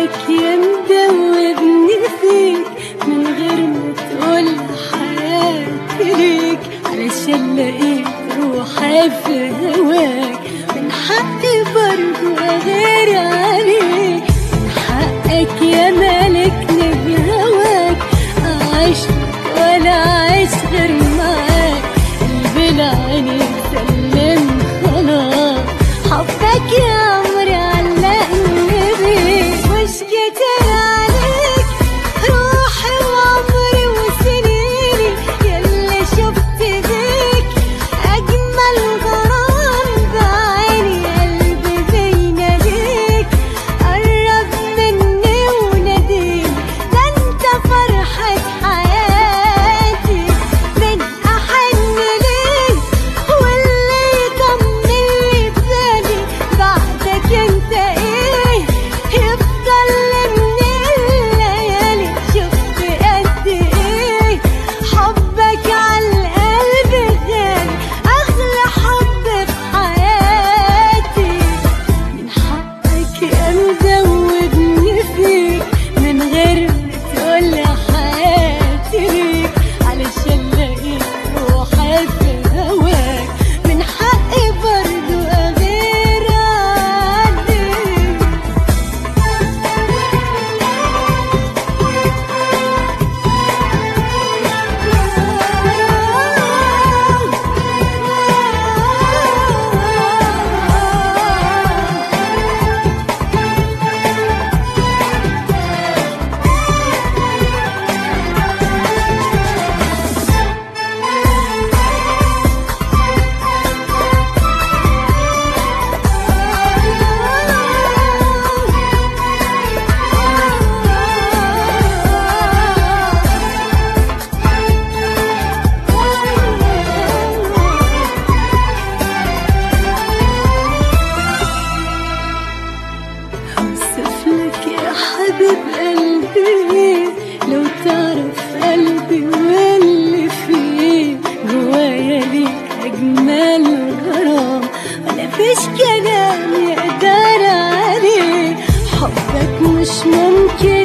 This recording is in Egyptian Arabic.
حقك يا مدوبني فيك من غير ما تقول حياتي ليك علشان لقيت روحي في هواك من حقي برضو أغير عليك من حقك يا ملكني بهواك أعيش ولا أعيش غير معاك قلبي لعينيك سلم خلاص حبك يا عمري علقني بيك مش كتير عليك روحي وعمري وسنيني يلي شفت بيك أجمل غرام بعيني قلبي بيناديك قرب مني وناديني ده انت فرحة حياتي من أحن ليك واللي يطمن لي بالي بعدك انت ايه يفضل من الليالي شفت قد ايه حبك عالقلب غالي اغلى حب في حياتي من حقك يا مدوبني فيك من غير ما تقولي حياتي ليك علشان لقيت روحي في هواك من حقي برضو أغير عليك اوصف لك يا حبيب قلبي لو تعرف قلبي واللي فيه جوايا ليك اجمل غرام ولا فيش كلام يقدر عليه حبك مش ممكن